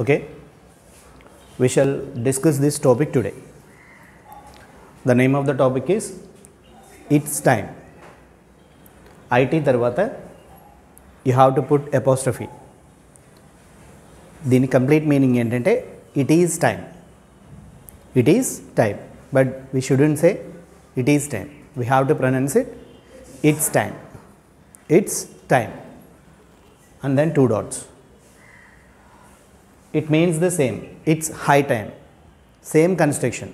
Okay, we shall discuss this topic today. The name of the topic is It's Time. IT తర్వాత you have to put apostrophe దీని complete meaning ఏంటంటే it is time it is time but we shouldn't say it is time we have to pronounce it it's time it's time and then two dots it means the same it's high time same construction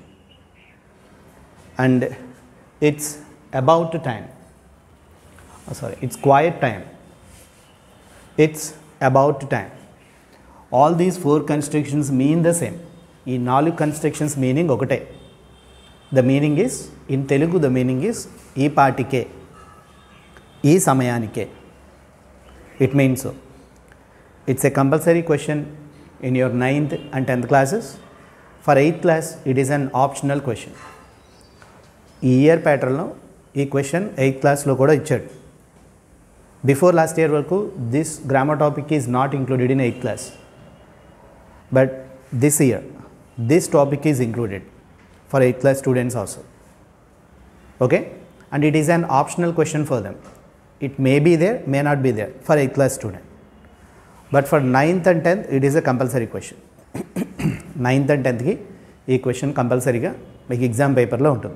and it's about time oh, sorry it's quiet time it's about time all these four constructions mean the same ఈ నాలుగు constructions meaning ఒకటే the meaning is in Telugu the meaning is ఈ పాటికే ఈ సమయానికే it means so it's a compulsory question in your 9th and 10th classes for 8th class it is an optional question ఈ year ప్యాటర్న్లో ఈ question eighth క్లాస్లో కూడా ఇచ్చాడు బిఫోర్ లాస్ట్ ఇయర్ వరకు this grammar topic is not included in eighth class but this year this topic is included for eighth class students also okay and it is an optional question for them it may be there may not be there for 8th class student but for ninth and tenth it is a compulsory question ninth and టెన్త్కి ఈ question కంపల్సరీగా మీకు exam పేపర్లో ఉంటుంది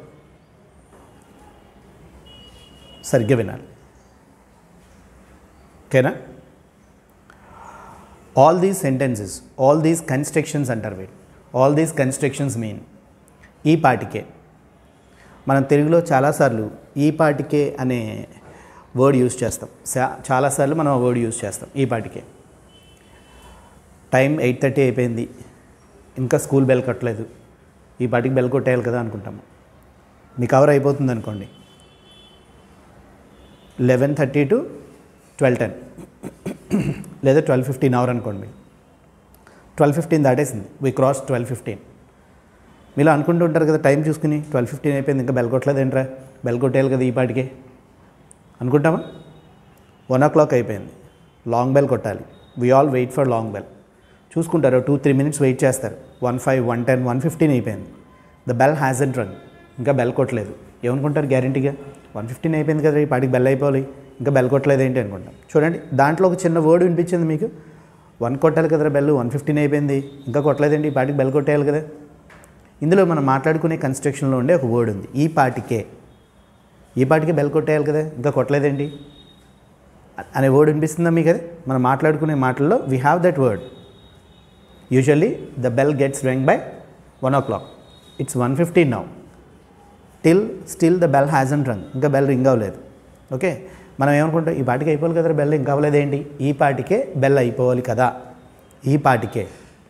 సరిగ్గా వినాలి ఓకేనా all these sentences all these constructions అంటారు వీటి ఆల్ దీస్ కన్స్ట్రక్షన్స్ మీన్ ఈ పాటికే మనం తెలుగులో చాలాసార్లు ఈ పాటికే అనే వర్డ్ యూజ్ చేస్తాం చా- చాలాసార్లు మనం ఆ వర్డ్ యూజ్ చేస్తాం ఈ పాటికే టైం ఎయిట్ థర్టీ అయిపోయింది ఇంకా స్కూల్ బెల్ కట్టలేదు ఈ పాటికి బెల్ కొట్టేయాలి కదా అనుకుంటాము మీ కవర్ అయిపోతుంది అనుకోండి eleven thirty to twelve ten లేదా ట్వెల్వ్ ఫిఫ్టీన్ అవర్ అనుకోండి ట్వెల్వ్ ఫిఫ్టీన్ దాటేసింది వీ క్రాస్ ట్వెల్వ్ ఫిఫ్టీన్ మీరు అనుకుంటూ ఉంటారు కదా టైం చూసుకుని ట్వెల్వ్ ఫిఫ్టీన్ అయిపోయింది ఇంకా బెల్ కొట్టలేదు ఏంట్రా బెల్ కొట్టేయాలి కదా ఈ పాటికే అనుకుంటామా వన్ ఓ క్లాక్ అయిపోయింది లాంగ్ బెల్ కొట్టాలి we all wait for long bell చూసుకుంటారు టూ త్రీ మినిట్స్ వెయిట్ చేస్తారు one five one ten one fifteen అయిపోయింది the bell hasn't rung ఇంకా బెల్ కొట్టలేదు ఏమనుకుంటారు గ్యారంటీగా వన్ ఫిఫ్టీన్ అయిపోయింది కదా ఈ పాటికి బెల్ అయిపోవాలి ఇంకా బెల్ కొట్టలేదు ఏంటి అనుకుంటాం చూడండి దాంట్లో ఒక చిన్న వర్డ్ వినిపించింది మీకు వన్ కొట్టాలి కదరా బెల్ వన్ ఫిఫ్టీన్ అయిపోయింది ఇంకా కొట్టలేదండి ఈ పాటికి బెల్ కొట్టేయాలి కదా ఇందులో మనం మాట్లాడుకునే కన్స్ట్రక్షన్లో ఉండే ఒక వర్డ్ ఉంది ఈ పాటికే ఈ పాటికే బెల్ కొట్టేయాలి కదా ఇంకా కొట్టలేదండి అనే వర్డ్ వినిపిస్తుందా మీకు అది మనం మాట్లాడుకునే మాటల్లో we have that word usually the bell gets ring by one o'clock it's one fifteen now till still the bell hasn't rung ఇంకా బెల్ రింగ్ అవ్వలేదు ఓకే మనం ఏమనుకుంటాం ఈ పాటికి అయిపోవాలి కదా బెల్ ఇంకా అవ్వలేదు ఏంటి ఈ పాటికే బెల్ అయిపోవాలి కదా ఈ పాటికే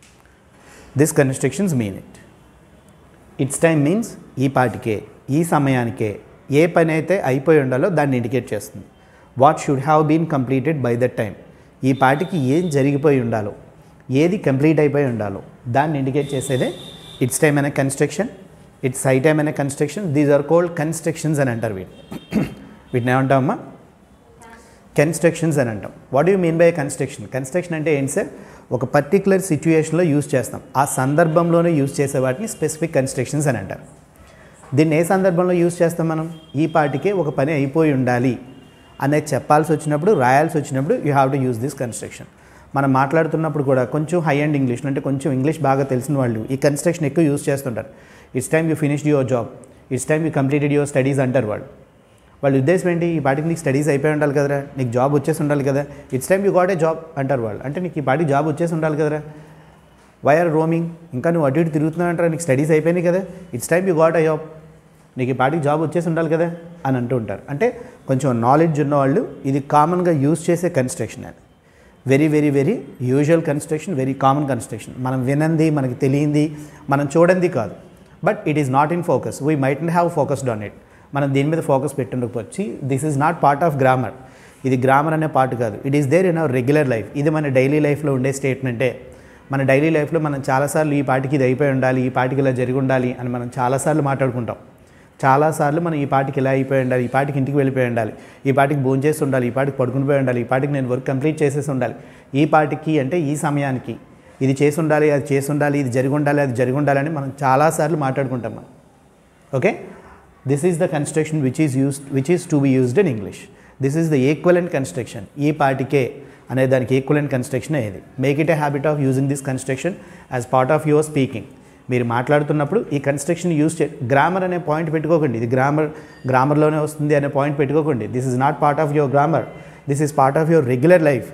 this constructions mean it it's time means ఈ పాటికే ఈ సమయానికే ఏ పని అయితే అయిపోయి ఉండాలో దాన్ని ఇండికేట్ చేస్తుంది what should have been completed by that time ఈ పాటికి ఏం జరిగిపోయి ఉండాలో ఏది కంప్లీట్ అయిపోయి ఉండాలో దాన్ని ఇండికేట్ చేసేదే ఇట్స్ టైం అనే కన్స్ట్రక్షన్ ఇట్స్ హై టైం అనే construction these are called constructions అని అంటారు వీటి వీటిని ఏమంటామమ్మా కన్స్ట్రక్షన్స్ అని అంటాం what you mean by construction construction అంటే ఏంటి సార్ ఒక పర్టికులర్ సిచ్యుయేషన్లో యూజ్ చేస్తాం ఆ సందర్భంలోనే యూజ్ చేసే వాటిని స్పెసిఫిక్ కన్స్ట్రక్షన్స్ అని అంటారు దీన్ని ఏ సందర్భంలో యూజ్ చేస్తాం మనం ఈ పాటికే ఒక పని అయిపోయి ఉండాలి అనేది చెప్పాల్సి వచ్చినప్పుడు రాయాల్సి వచ్చినప్పుడు you have to use this construction మనం మాట్లాడుతున్నప్పుడు కూడా కొంచెం హై అండ్ ఇంగ్లీష్ అంటే కొంచెం ఇంగ్లీష్ బాగా తెలిసిన వాళ్ళు ఈ కన్స్ట్రక్షన్ ఎక్కువ యూజ్ చేస్తుంటారు it's time you finished your job it's time you completed your studies అంటారు వాళ్ళు వాళ్ళ ఉద్దేశం ఏంటి ఈ పాటికి నీకు స్టడీస్ అయిపోయి ఉండాలి కదరా నీకు జాబ్ వచ్చేసి ఉండాలి కదా it's time you got a job అంటారు వాళ్ళు అంటే నీకు ఈ పాటికి జాబ్ వచ్చేసి ఉండాలి కదరా వైఆర్ రోమింగ్ ఇంకా నువ్వు అటు ఇటు తిరుగుతున్నావు అంటారా నీకు స్టడీస్ అయిపోయినాయి కదా it's time you got a job నీకు ఈ పాటికి జాబ్ వచ్చేసి ఉండాలి కదా అని అంటూ ఉంటారు అంటే కొంచెం నాలెడ్జ్ ఉన్నవాళ్ళు ఇది కామన్గా యూజ్ చేసే కన్స్ట్రక్షన్ అది very very very usual construction very common construction మనం వినంది మనకి తెలియంది మనం చూడండి కాదు but it is not in focus we might have focused on it మనం దీని మీద ఫోకస్ పెట్టిండకపోవచ్చు this is not part of grammar ఇది గ్రామర్ అనే పార్ట్ కాదు it is there in our regular life ఇది మన డైలీ లైఫ్లో ఉండే స్టేట్మెంటే మన డైలీ లైఫ్లో మనం చాలాసార్లు ఈ పాటికి ఇది అయిపోయి ఉండాలి ఈ పాటికి ఇలా జరిగి ఉండాలి అని మనం చాలాసార్లు మాట్లాడుకుంటాం చాలాసార్లు మనం ఈ పాటికి ఇలా అయిపోయి ఉండాలి ఈ పాటికి ఇంటికి వెళ్ళిపోయి ఉండాలి ఈ పాటికి భోజనం చేసి ఉండాలి ఈ పాటికి పడుకుని పోయి ఉండాలి ఈ పాటికి నేను వర్క్ కంప్లీట్ చేసేసి ఉండాలి ఈ పాటికి అంటే ఈ సమయానికి ఇది చేసి ఉండాలి అది చేసి ఉండాలి ఇది జరిగి ఉండాలి అది జరిగి ఉండాలి అని మనం చాలాసార్లు మాట్లాడుకుంటాం మనం okay this is the construction which is used which is to be used in English this is the equivalent construction ఈ పార్టీకే అనే దానికి ఈక్వలెంట్ కన్స్ట్రక్షన్ ఇది make it a habit of using this construction as part of your speaking మీరు మాట్లాడుతున్నప్పుడు ఈ construction use చే grammar అనే పాయింట్ పెట్టుకోకండి ఇది గ్రామర్ గ్రామర్లోనే వస్తుంది అనే పాయింట్ పెట్టుకోకండి this is not part of your grammar this is part of your regular life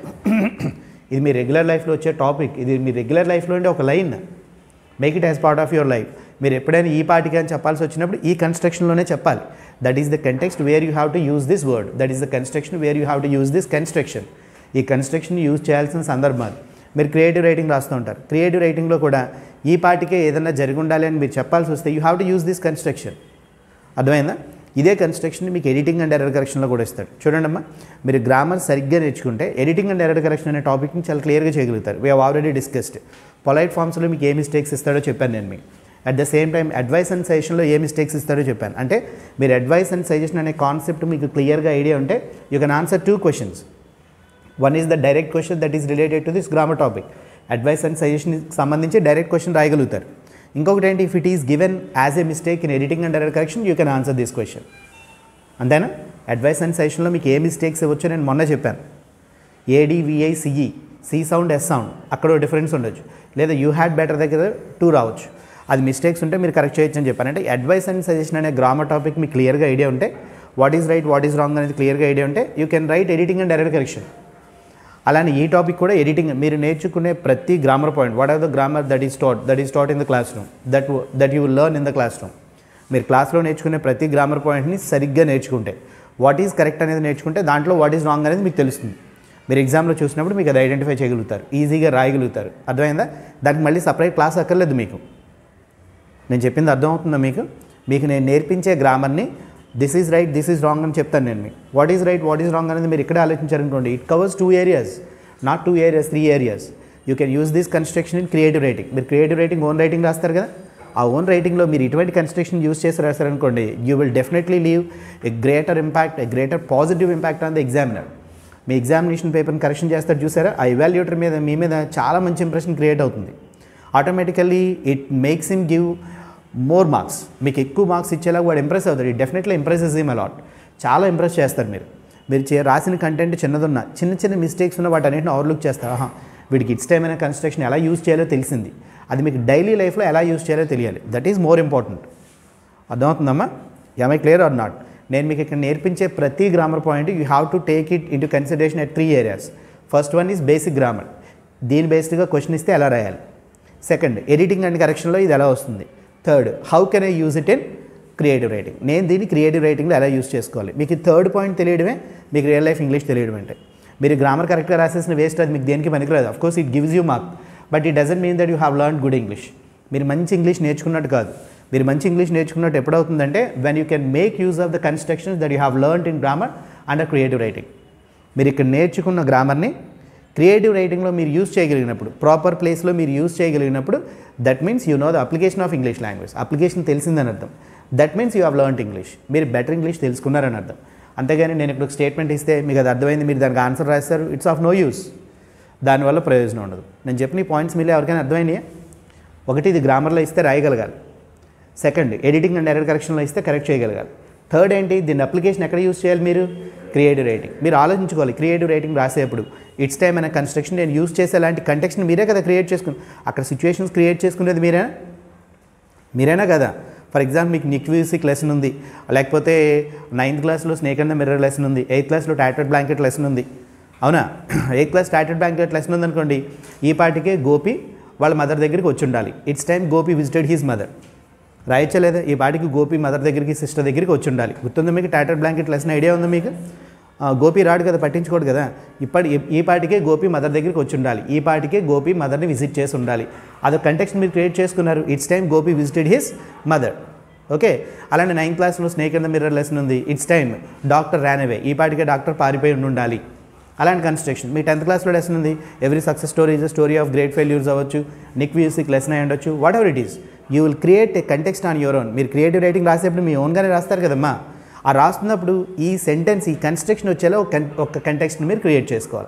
ఇది మీ రెగ్యులర్ లైఫ్లో వచ్చే టాపిక్ ఇది మీ రెగ్యులర్ లైఫ్లో ఉండే ఒక line make it as part of your life మీరు ఎప్పుడైనా ఈ పార్టీకి అని చెప్పాల్సి వచ్చినప్పుడు ఈ కన్స్ట్రక్షన్లోనే చెప్పాలి that is the context where you have to use this word that is the construction where you have to use this construction ఈ కన్స్ట్రక్షన్ యూజ్ చేయాల్సిన సందర్భాలు మీరు క్రియేటివ్ రైటింగ్ రాస్తూ ఉంటారు క్రియేటివ్ రైటింగ్లో కూడా ఈ పార్టీకే ఏదైనా జరిగి ఉండాలి అని మీరు చెప్పాల్సి వస్తే you have to use this construction అర్థమైందా ఇదే కన్స్ట్రక్షన్ మీకు ఎడిటింగ్ అండ్ ఎర్రర్ కరెక్షన్లో కూడా ఇస్తాడు చూడండి అమ్మా మీరు గ్రామర్ సరిగ్గా నేర్చుకుంటే ఎడిటింగ్ అండ్ ఎర్రర్ కరెక్షన్ అనే టాపిక్ని చాలా క్లియర్గా చేయగలుగుతారు we have already discussed polite ఫామ్స్లో మీకు ఏ మిస్టేక్స్ ఇస్తాడో చెప్పాను నేను మీకు at the same time advice and సజెషన్లో ఏ మిస్టేక్స్ ఇస్తాడో చెప్పాను అంటే మీరు అడ్వైస్ అండ్ సజెషన్ అనే కాన్సెప్ట్ మీకు క్లియర్గా ఐడియా ఉంటే you can answer two questions one is the direct question that is related to this grammar topic advice and suggestion సంబంధించి డైరెక్ట్ క్వశ్చన్ రాయగలుగుతారు ఇంకొకటి ఏంటి if it is given as a mistake in editing and error correction you can answer this question అంతేనా advice and సజెషన్లో మీకు ఏ mistakes ఇవ్వచ్చో నేను మొన్న చెప్పాను A D V I C E C sound S sound అక్కడ డిఫరెన్స్ ఉండొచ్చు లేదా యూ హ్యాడ్ బెటర్ దగ్గర టూ రావచ్చు అది మిస్టేక్స్ ఉంటే మీరు కరెక్ట్ చేయొచ్చు అని చెప్పాను అంటే అడ్వైస్ అండ్ సజెషన్ అనే గ్రామర్ టాపిక్ మీకు క్లియర్గా ఐడియా ఉంటే what is right what is wrong అనేది క్లియర్గా ఐడియా ఉంటే you can write editing and error correction అలానే ఈ టాపిక్ కూడా ఎడిటింగ్ మీరు నేర్చుకునే ప్రతి grammar point what are the grammar that is taught that is taught in the classroom that that you learn in the classroom మీరు క్లాస్లో నేర్చుకునే ప్రతి గ్రామర్ పాయింట్ని సరిగ్గా నేర్చుకుంటే వాట్ ఈజ్ కరెక్ట్ అనేది నేర్చుకుంటే దాంట్లో వాట్ ఈజ్ రాంగ్ అనేది మీకు తెలుస్తుంది మీరు ఎగ్జామ్లో చూసినప్పుడు మీకు అది ఐడెంటిఫై చేయగలుగుతారు ఈజీగా రాయగలుగుతారు అర్థమైందా దానికి మళ్ళీ సపరేట్ క్లాస్ అక్కర్లేదు మీకు నేను చెప్పింది అర్థమవుతుందా మీకు మీకు నేను నేర్పించే గ్రామర్ని this is right this is wrong అని చెప్తాను నేను మీకు what is right what is wrong అనేది మీరు ఇక్కడే ఆలోచించారనుకోండి it covers two areas not two areas three areas you can use this construction in creative writing మీరు క్రియేటివ్ రైటింగ్ ఓన్ రైటింగ్ రాస్తారు కదా ఆ ఓన్ రైటింగ్లో మీరు ఇటువంటి కన్స్ట్రక్షన్ యూస్ చేసి రాస్తారనుకోండి you will definitely leave a greater impact a greater positive impact on the examiner మీ examination పేపర్ని కరెక్షన్ చేస్తారు చూసారా ఆ ఇవాల్యుయేటర్ మీద మీ మీద చాలా మంచి ఇంప్రెషన్ క్రియేట్ అవుతుంది automatically it makes him give more marks మీకు ఎక్కువ మార్క్స్ ఇచ్చేలా వాడు ఇంప్రెస్ అవుతాడు it definitely impresses him a lot చాలా ఇంప్రెస్ చేస్తారు మీరు మీరు చే రాసిన కంటెంట్ చిన్నదున్న చిన్న చిన్న మిస్టేక్స్ ఉన్న వాటి అన్నింటిని ఓవర్లుక్ చేస్తారు ఆహా వీడికి ఇట్స్ టైం అయిన కన్స్ట్రక్షన్ ఎలా యూజ్ చేయాలో తెలిసింది అది మీకు డైలీ లైఫ్లో ఎలా యూజ్ చేయాలో తెలియాలి దట్ ఈజ్ మోర్ ఇంపార్టెంట్ అర్థమవుతుందమ్మా ఐ క్లియర్ ఆర్ నాట్ నేను మీకు ఇక్కడ నేర్పించే ప్రతి grammar point you have to take it into consideration at three areas first one is basic grammar దీని బేస్డ్గా క్వశ్చన్ ఇస్తే ఎలా రాయాలి సెకండ్ ఎడిటింగ్ అండ్ కరెక్షన్లో ఇది ఎలా వస్తుంది third how can I use it in creative writing నేను దీన్ని క్రియేటివ్ రైటింగ్లో ఎలా యూజ్ చేసుకోవాలి మీకు థర్డ్ పాయింట్ తెలియడమే మీకు రియల్ లైఫ్ ఇంగ్లీష్ తెలియడం అంటే మీరు గ్రామర్ కరెక్ట్గా రాసేసిన వేస్ట్ అది మీకు దేనికి పనికిరాదు of course it gives you mark but it doesn't mean that you have learn good English మీరు మంచి ఇంగ్లీష్ నేర్చుకున్నట్టు కాదు మీరు మంచి ఇంగ్లీష్ నేర్చుకున్నట్టు ఎప్పుడవుతుందంటే when you can make use of the constructions that you have learn in grammar and creative writing మీరు ఇక్కడ నేర్చుకున్న గ్రామర్ని క్రియేటివ్ రైటింగ్లో మీరు యూజ్ చేయగలిగినప్పుడు ప్రాపర్ ప్లేస్లో మీరు యూజ్ చేయగలిగినప్పుడు that means you know the application of English language application తెలిసిందని అర్థం that means you have learn English మీరు బెటర్ ఇంగ్లీష్ తెలుసుకున్నారని అర్థం అంతేగాని నేను ఇక్కడ ఒక స్టేట్మెంట్ ఇస్తే మీకు అది అర్థమైంది మీరు దానికి ఆన్సర్ రాస్తారు ఇట్స్ ఆఫ్ నో యూస్ దానివల్ల ప్రయోజనం ఉండదు నేను చెప్పిన ఈ పాయింట్స్ మీరు ఎవరికైనా అర్థమైనాయా ఒకటి ఇది గ్రామర్లో ఇస్తే రాయగలగాలి సెకండ్ ఎడిటింగ్ అండ్ ఎర్రర్ కరెక్షన్లో ఇస్తే కరెక్ట్ చేయగలగాలి థర్డ్ ఏంటి దీని అప్లికేషన్ ఎక్కడ యూస్ చేయాలి మీరు క్రియేటివ్ రైటింగ్ మీరు ఆలోచించుకోవాలి క్రియేటివ్ రైటింగ్ రాసేప్పుడు ఇట్స్ టైమ్ అనే కన్స్ట్రక్షన్ నేను యూస్ చేసే అలాంటి కంటెక్స్ని మీరే కదా క్రియేట్ చేసుకుని అక్కడ సిచ్యువేషన్స్ క్రియేట్ చేసుకునేది మీరేనా మీరేనా కదా ఫర్ ఎగ్జాంపుల్ మీకు నిక్ మ్యూజిక్ లెసన్ ఉంది లేకపోతే నైన్త్ క్లాస్లో snake and the mirror lesson ఉంది ఎయిత్ క్లాస్లో టాటెడ్ బ్లాంకెట్ లెసన్ ఉంది అవునా ఎయిత్ క్లాస్ టాటెడ్ బ్లాంకెట్ లెసన్ ఉంది అనుకోండి ఈ పాటికే గోపి వాళ్ళ మదర్ దగ్గరికి వచ్చి ఉండాలి it's time Gopi visited his mother రాయచ్చా లేదా ఈ పాటికి గోపి మదర్ దగ్గరికి సిస్టర్ దగ్గరికి వచ్చి ఉండాలి గుర్తుందా మీకు టాటెడ్ బ్లాంకెట్ లెసన్ ఐడియా ఉందా మీకు ఆ, గోపి రాడు కదా పట్టించుకోడు కదా ఇప్పటి ఈ పాటికే గోపి మదర్ దగ్గరికి వచ్చి ఉండాలి ఈ పాటికే గోపి మదర్ని విజిట్ చేసి ఉండాలి అదొక కంటెక్స్ట్ మీరు క్రియేట్ చేసుకున్నారు it's time Gopi visited his mother okay అలానే నైన్త్ క్లాస్లో snake and the mirror lesson ఉంది it's time doctor ran away ఈ పాటికే డాక్టర్ పారిపోయి ఉండి ఉండాలి అలాంటి కన్స్ట్రక్షన్ మీ టెన్త్ క్లాస్లో లెసన్ ఉంది every success story is story of great failures అవ్వచ్చు నిక్ మ్యూజిక్ లెసన్ అయి ఉండొచ్చు whatever it is you will create a context on your own మీరు క్రియేటివ్ రైటింగ్ రాసేప్పుడు మీ ఓన్గానే రాస్తారు కదమ్మా ఆ రాస్తున్నప్పుడు ఈ సెంటెన్స్ ఈ కన్స్ట్రక్షన్ వచ్చేలా ఒక కన్ ఒక కంటెక్స్ట్ని మీరు క్రియేట్ చేసుకోవాలి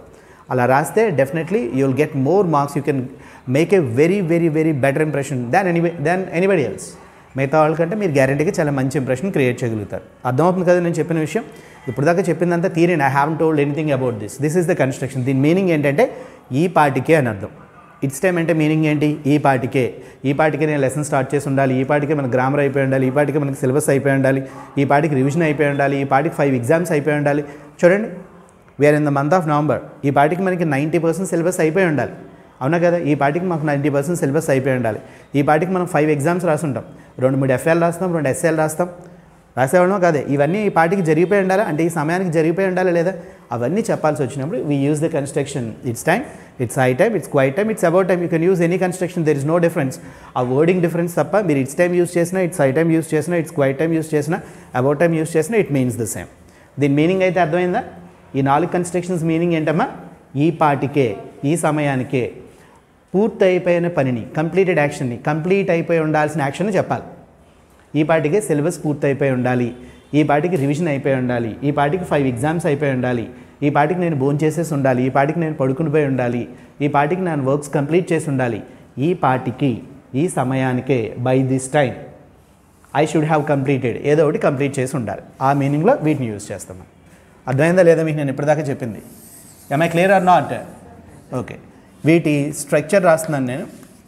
అలా రాస్తే definitely you will get more marks you can make a very very very better impression than any than anybody else మిగతా వాళ్ళకంటే మీరు గ్యారంటీగా చాలా మంచి ఇంప్రెషన్ క్రియేట్ చేయగలుగుతారు అర్థమవుతుంది కదా నేను చెప్పిన విషయం ఇప్పుడు దాకా చెప్పిందంతా theory I have told anything about this this is the construction దీని మీనింగ్ ఏంటంటే ఈ పాటికే అని అర్థం ఇట్స్ టైం అంటే మీనింగ్ ఏంటి ఈ పాటికే ఈ పాటికే నేను లెసన్ స్టార్ట్ చేసి ఉండాలి ఈ పాటికే మనకు గ్రామర్ అయిపోయి ఉండాలి ఈ పాటికే మనకి సిలబస్ అయిపోయి ఉండాలి ఈ పాటికి రివిజన్ అయిపోయి ఉండాలి ఈ పాటికి ఫైవ్ ఎగ్జామ్స్ అయిపోయి ఉండాలి చూడండి we are in the month of November ఈ పాటికి మనకి నైంటీ పర్సెంట్ సిలబస్ అయిపోయి ఉండాలి అవునా కదా ఈ పాటికి మాకు నైంటీ పర్సెంట్ సిలబస్ అయిపోయి ఉండాలి ఈ పాటికి మనం ఫైవ్ ఎగ్జామ్స్ రాసుంటాం రెండు మూడు ఎఫ్ఎల్ రాస్తాం రెండు ఎస్ఎల్ రాస్తాం రాసేవాళ్ళం కాదే ఇవన్నీ ఈ పాటికి జరిగిపోయి ఉండాలి అంటే ఈ సమయానికి జరిగిపోయి ఉండాలి లేదా అవన్నీ చెప్పాల్సి వచ్చినప్పుడు we use the construction it's time it's high time it's quite time it's about time you can use any construction there is no difference ఆ వర్డింగ్ డిఫరెన్స్ తప్ప మీరు ఇట్స్ టైం యూస్ చేసినా ఇట్స్ హై టైం యూస్ చేసినా it's quite time use చేసినా about time use చేసినా it means the same దీని meaning అయితే అర్థమైందా ఈ నాలుగు కన్స్ట్రక్షన్స్ మీనింగ్ ఏంటమ్మా ఈ పాటికే ఈ సమయానికే పూర్తి అయిపోయిన పనిని కంప్లీటెడ్ యాక్షన్ని కంప్లీట్ అయిపోయి ఉండాల్సిన యాక్షన్ చెప్పాలి ఈ పాటికి సిలబస్ పూర్తి అయిపోయి ఉండాలి ఈ పాటికి రివిజన్ అయిపోయి ఉండాలి ఈ పాటికి ఫైవ్ ఎగ్జామ్స్ అయిపోయి ఉండాలి ఈ పాటికి నేను భోజనం చేసేసి ఉండాలి ఈ పాటికి నేను పడుకుని పోయి ఉండాలి ఈ పాటికి నేను వర్క్స్ కంప్లీట్ చేసి ఉండాలి ఈ పాటికి ఈ సమయానికే by this time I should have completed ఏదో ఒకటి కంప్లీట్ చేసి ఉండాలి ఆ మీనింగ్లో వీటిని యూజ్ చేస్తాం మనం అర్థమైందా లేదా మీకు నేను ఇప్పటిదాకా చెప్పింది I clear or not okay వీటి స్ట్రక్చర్ రాస్తున్నాను నేను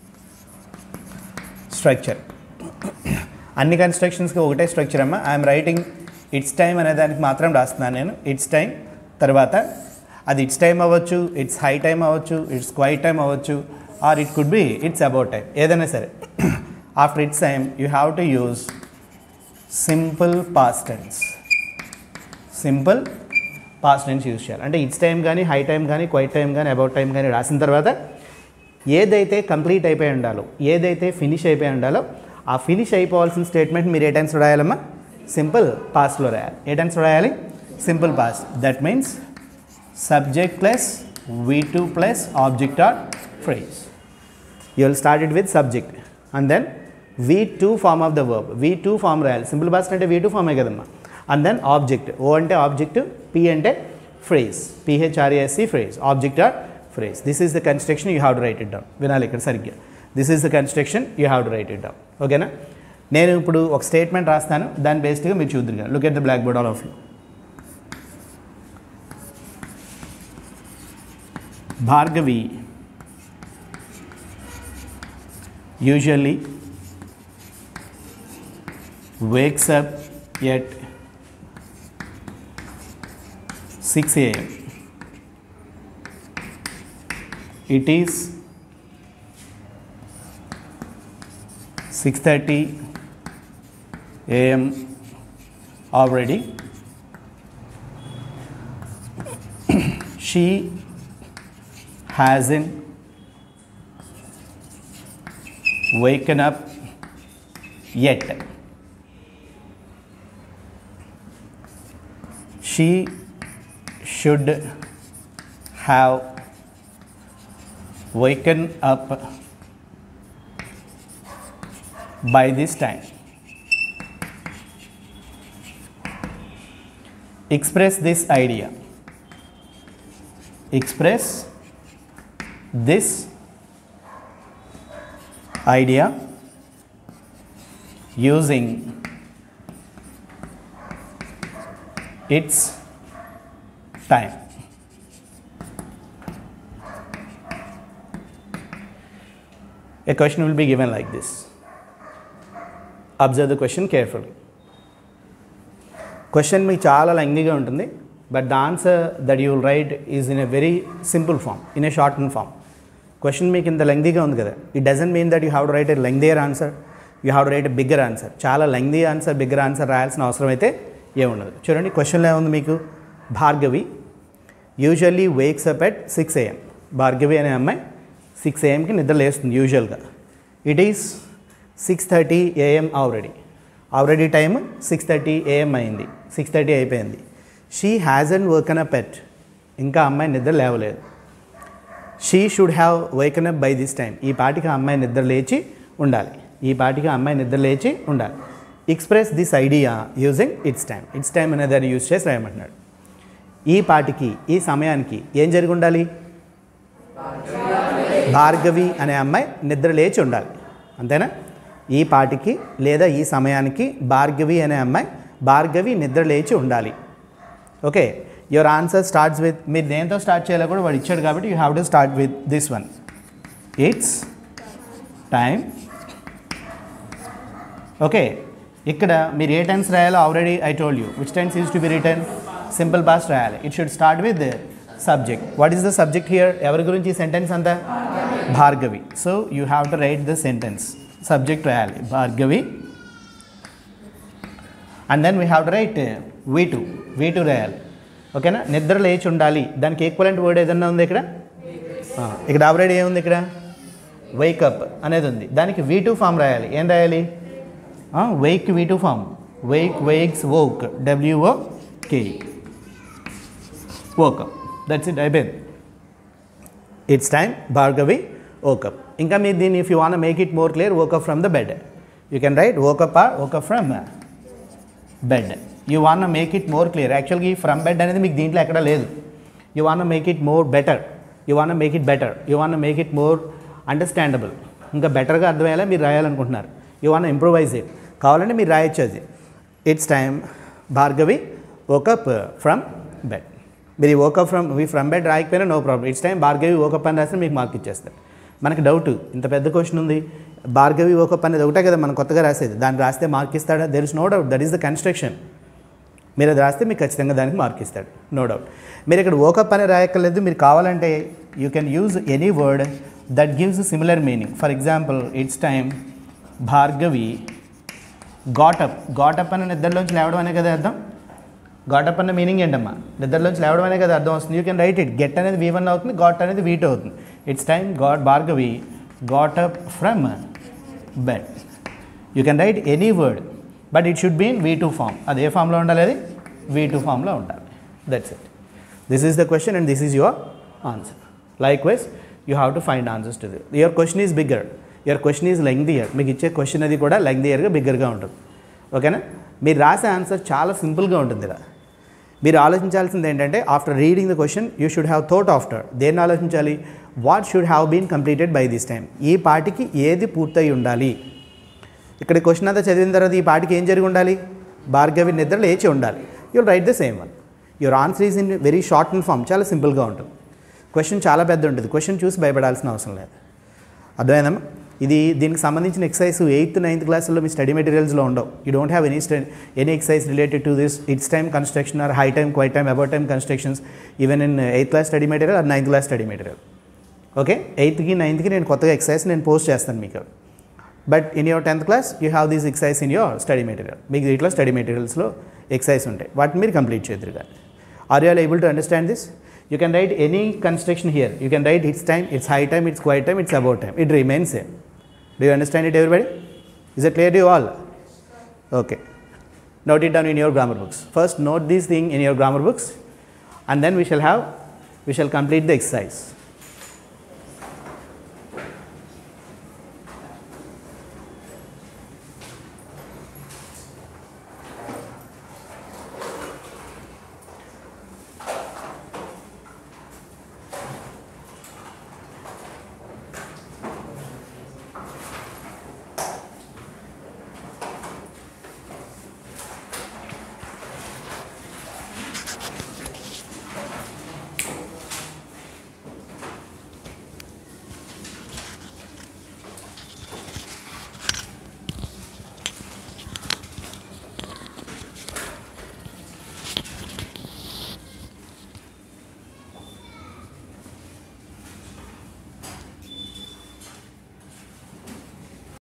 స్ట్రక్చర్ అన్ని కన్స్ట్రక్షన్స్కి ఒకటే స్ట్రక్చర్ అమ్మా ఐఎమ్ రైటింగ్ ఇట్స్ టైం అనే దానికి మాత్రం రాస్తున్నాను నేను ఇట్స్ టైం తర్వాత అది ఇట్స్ టైం అవ్వచ్చు ఇట్స్ హై టైం అవ్వచ్చు ఇట్స్ క్వైట్ టైం అవ్వచ్చు or it could be it's about time ఏదైనా సరే after it's time you have to use simple past tense simple past tense use చేయాలి అంటే it's time కానీ high time కానీ quite time కానీ about time కానీ రాసిన తర్వాత ఏదైతే కంప్లీట్ అయిపోయి ఉండాలో ఏదైతే ఫినిష్ అయిపోయి ఉండాలో ఆ ఫినిష్ అయిపోవాల్సిన స్టేట్మెంట్ మీరు ఏ టైమ్స్ రాయాలమ్మా సింపుల్ పాస్ట్లో రాయాలి ఏ టైమ్స్ రాయాలి simple past that means subject plus V two plus object or phrase you will start it with subject and then V two form of the verb V two form రాయాలి simple past అంటే V two ఫార్మే కదమ్మా and then object O అంటే object P అంటే phrase P H R A S E phrase object or phrase this is the construction you have to write it down వినాలి ఇక్కడ సరిగ్గా this is the construction you have to write it down ఓకేనా నేను ఇప్పుడు ఒక statement రాస్తాను దాని బేస్డ్గా మీరు చూద్దరు look at the blackboard all of you Bhargavi usually wakes up at 6 a.m. It is 6:30 a.m. already. she hasn't waken up yet. She should have waken up by this time. Express this idea. Express this idea using its time. A question will be given like this. Observe the question carefully. Question మీకు చాలా లెంగ్లీగా ఉంటుంది but the answer that you will write is in a very simple form in a short and form question మీకు ఇంత లెంగ్దీగా ఉంది కదా it doesn't mean that you have to write a lengthier answer you have to write a bigger answer చాలా lengthy answer bigger answer రాయాల్సిన అవసరం అయితే ఏముండదు చూడండి క్వశ్చన్లో ఏముంది మీకు Bhargavi usually wakes up at six AM Bhargavi అనే అమ్మాయి సిక్స్ ఏఎంకి నిద్ర లేస్తుంది యూజువల్గా it is six thirty AM already already time six thirty AM అయింది సిక్స్ థర్టీ అయిపోయింది she has and woken up at ఇంకా అమ్మాయి నిద్ర లేవలేదు she should have woken up by this time ఈ పాటికి ఆ అమ్మాయి నిద్ర లేచి ఉండాలి ఈ పాటికి ఆ అమ్మాయి నిద్ర లేచి ఉండాలి express this idea using it's time it's time అనే దాన్ని యూజ్ చేసి రాయమంటున్నాడు ఈ పాటికి ఈ సమయానికి ఏం జరిగి ఉండాలి భార్గవి అనే అమ్మాయి నిద్ర లేచి ఉండాలి అంతేనా ఈ పాటికి లేదా ఈ సమయానికి భార్గవి అనే అమ్మాయి భార్గవి నిద్ర లేచి ఉండాలి okay your answer starts with మీరు దేంతో స్టార్ట్ చేయాలో కూడా వాడు ఇచ్చాడు కాబట్టి you have to start with this one it's time okay ఇక్కడ మీరు ఏ టెన్స్ రాయాలో already I told you which tense use to be written simple past రాయాలి it should start with subject what is the subject here ఎవరి గురించి ఈ sentence అంతా Bhargavi so you have to write the sentence subject రాయాలి Bhargavi and then we have to write V two V two రాయాలి ఓకేనా నిద్ర లేచి ఉండాలి దానికి ఈక్వలెంట్ వర్డ్ ఏదన్నా ఉంది ఇక్కడ ఆ, ఇక్కడ ఆల్రెడీ ఏముంది ఇక్కడ వేకప్ అనేది ఉంది దానికి వీ టూ ఫామ్ రాయాలి ఏం రాయాలి wake V two form wake wakes woke W O K woke up that's it అయిపోయింది ఇట్స్ టైమ్ భార్గవి వోకప్ ఇంకా మీరు దీన్ని if you want make it more clear woke up from the bed you can write woke up or woke up from bed you want make it more clear యాక్చువల్గా ఈ from bed అనేది మీకు దీంట్లో ఎక్కడ లేదు you want make it more better you want make it better you want make it more understandable ఇంకా బెటర్గా అర్థమయ్యేలా మీరు రాయాలనుకుంటున్నారు యూ వాన్ ఇంప్రూవైజ్ ఇట్ కావాలంటే మీరు రాయొచ్చు అది it's time Bhargavi woke up from bed మీరు ఈ వోకప్ ఫ్రమ్ మీ ఫ్రమ్ బెడ్ రాయకపోయినా no problem it's time Bhargavi woke up అని రాస్తే మీకు మార్క్ ఇచ్చేస్తారు మనకి డౌట్ ఇంత పెద్ద క్వశ్చన్ ఉంది భార్గవి వోకప్ అనేది ఒకటే కదా మనం కొత్తగా రాసేది దాన్ని రాస్తే మార్క్ ఇస్తాడా there is no doubt that is the construction మీరు అది రాస్తే మీకు ఖచ్చితంగా దానికి మార్క్ ఇస్తాడు నో డౌట్ మీరు ఇక్కడ వోకప్ అని రాయక్కర్లేదు మీరు కావాలంటే you can use any word that gives similar meaning for example it's time Bhargavi got up got up అని నిద్రలోంచి లేవడం అనే కదా అర్థం గాటప్ అన్న మీనింగ్ ఏంటమ్మా నిద్రలోంచి లేవడం అనే కదా అర్థం వస్తుంది you can write it get అనేది వీ వన్ అవుతుంది గాట్ అనేది వీ టూ అవుతుంది it's time got Bhargavi got up from bed you can write any word but it should be in V two form అది ఏ ఫామ్లో ఉండాలి అది వీ టూ ఫామ్లో ఉండాలి that's it this is the question and this is your answer like wise you have to find answers to your question is bigger your question is lengthier మీకు ఇచ్చే question అది కూడా లెంగ్దియర్గా బిగ్గర్గా ఉంటుంది ఓకేనా మీరు రాసే ఆన్సర్ చాలా సింపుల్గా ఉంటుంది ఇలా మీరు ఆలోచించాల్సింది ఏంటంటే after reading the question you should have thought after దేన్ని ఆలోచించాలి what should have been completed by this time ఈ పాటికి ఏది పూర్తయి ఉండాలి ఇక్కడ క్వశ్చన్ అంతా చదివిన తర్వాత ఈ పాటికి ఏం జరిగి ఉండాలి భార్గవి నిద్ర లేచి ఉండాలి you'll write the same one your answer is in very short and form చాలా సింపుల్గా ఉంటుంది క్వశ్చన్ చాలా పెద్ద ఉంటుంది క్వశ్చన్ చూసి భయపడాల్సిన అవసరం లేదు అర్థమైందమ్మా ఇది దీనికి సంబంధించిన ఎక్సైజ్ ఎయిత్ నైన్త్ క్లాసుల్లో మీ స్టడీ మెటీరియల్స్లో ఉండవు you don't have any study any exercise related to this it's time construction or high time quite time about time constructions even in eighth class study material or ninth class study material okay ఎయిత్కి నైన్త్కి నేను కొత్తగా exercise నేను post చేస్తాను మీకు but in your tenth class you have these exercise in your study material మీకు దీంట్లో study మెటీరియల్స్లో excise ఉంటాయి వాటిని మీరు కంప్లీట్ చేద్దరు కానీ are you are able to understand this you can write any construction here you can write it's time it's high time it's quite time it's about time it remains same do you understand it everybody is it clear you all okay note it down in your grammar books. First, note this thing in your grammar books, and then we shall have, we shall complete the exercise.